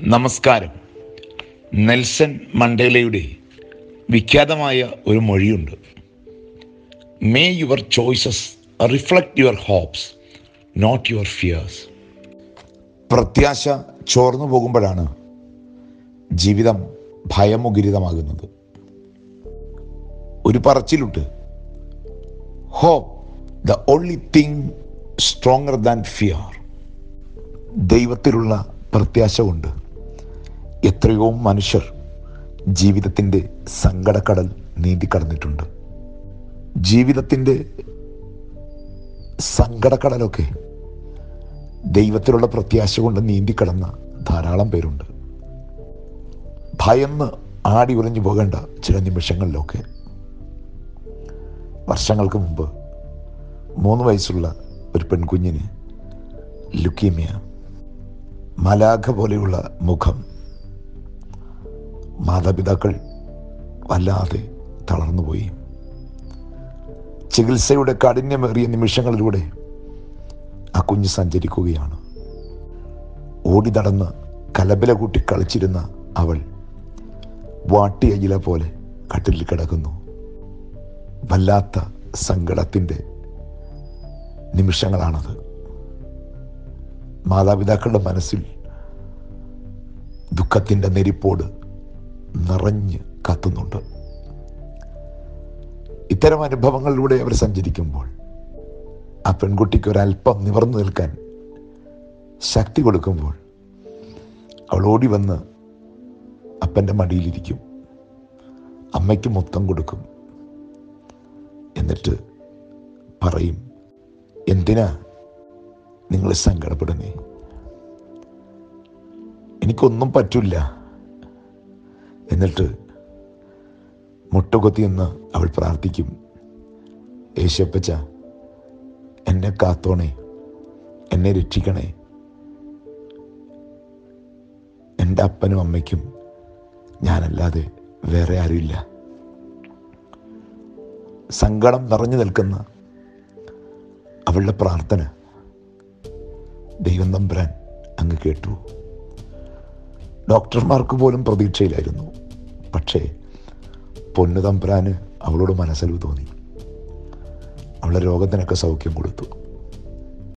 നമസ്കാരം നെൽസൺ മണ്ടേലയുടെ വിഖ്യാതമായ ഒരു മൊഴിയുണ്ട് may your choices reflect your hopes not your fears പ്രത്യാശ ചോർന്നു പോകുമ്പോഴാണ് ജീവിതം ഭയമുഖരിതമാകുന്നത് ഒരു പറച്ചിലുണ്ട് hope the only thing stronger than fear ദൈവത്തിലുള്ള പ്രത്യാശ കൊണ്ട് എത്രയോ മനുഷ്യർ ജീവിതത്തിൻ്റെ സങ്കടക്കടൽ നീന്തിക്കടന്നിട്ടുണ്ട് ജീവിതത്തിൻ്റെ സങ്കടക്കടലൊക്കെ ദൈവത്തിലുള്ള പ്രത്യാശ കൊണ്ട് നീന്തിക്കടന്ന ധാരാളം പേരുണ്ട് ഭയന്ന് ആടി ഉലഞ്ഞു പോകേണ്ട ചില നിമിഷങ്ങളിലൊക്കെ വർഷങ്ങൾക്ക് മുമ്പ് മൂന്ന് വയസ്സുള്ള ഒരു പെൺകുഞ്ഞിന് ലുക്കീമിയ മലാഖ പോലെയുള്ള മുഖം മാതാപിതാക്കൾ വല്ലാതെ തളർന്നുപോയി ചികിത്സയുടെ കാഠിന്യമേറിയ നിമിഷങ്ങളിലൂടെ ആ കുഞ്ഞ് സഞ്ചരിക്കുകയാണ് ഓടി നടന്ന് കലബില കൂട്ടി കളിച്ചിരുന്ന അവൾ വാട്ടിയ ഇല പോലെ കട്ടിലിൽ കിടക്കുന്നു വല്ലാത്ത സങ്കടത്തിൻ്റെ നിമിഷങ്ങളാണത് മാതാപിതാക്കളുടെ മനസ്സിൽ ദുഃഖത്തിൻ്റെ നെരിപ്പോട് നിറഞ്ഞ് കത്തുന്നുണ്ട് ഇത്തരം അനുഭവങ്ങളിലൂടെ അവർ സഞ്ചരിക്കുമ്പോൾ ആ പെൺകുട്ടിക്ക് ഒരല്പം നിവർന്നു നിൽക്കാൻ ശക്തി കൊടുക്കുമ്പോൾ അവൾ ഓടി വന്ന് അപ്പൻ്റെ മടിയിലിരിക്കും അമ്മയ്ക്ക് മൊത്തം കൊടുക്കും എന്നിട്ട് പറയും എന്തിനാ നിങ്ങൾ സങ്കടപ്പെടുന്നേ എനിക്കൊന്നും പറ്റില്ല എന്നിട്ട് മുട്ടുകൊത്തി എന്ന് അവൾ പ്രാർത്ഥിക്കും യേശപ്പച്ച എന്നെ കാത്തോണേ എന്നെ രക്ഷിക്കണേ എൻ്റെ അപ്പനും അമ്മയ്ക്കും ഞാനല്ലാതെ വേറെ ആരുമില്ല സങ്കടം നിറഞ്ഞു നിൽക്കുന്ന അവളുടെ പ്രാർത്ഥന ദൈവം തമ്പുരാൻ അങ്ങ് കേട്ടു ഡോക്ടർമാർക്ക് പോലും പ്രതീക്ഷയിലായിരുന്നു പക്ഷേ പൊന്നു തമ്പുരാന് അവളോട് മനസ്സലിവ് തോന്നി അവളുടെ രോഗത്തിനൊക്കെ സൗഖ്യം കൊടുത്തു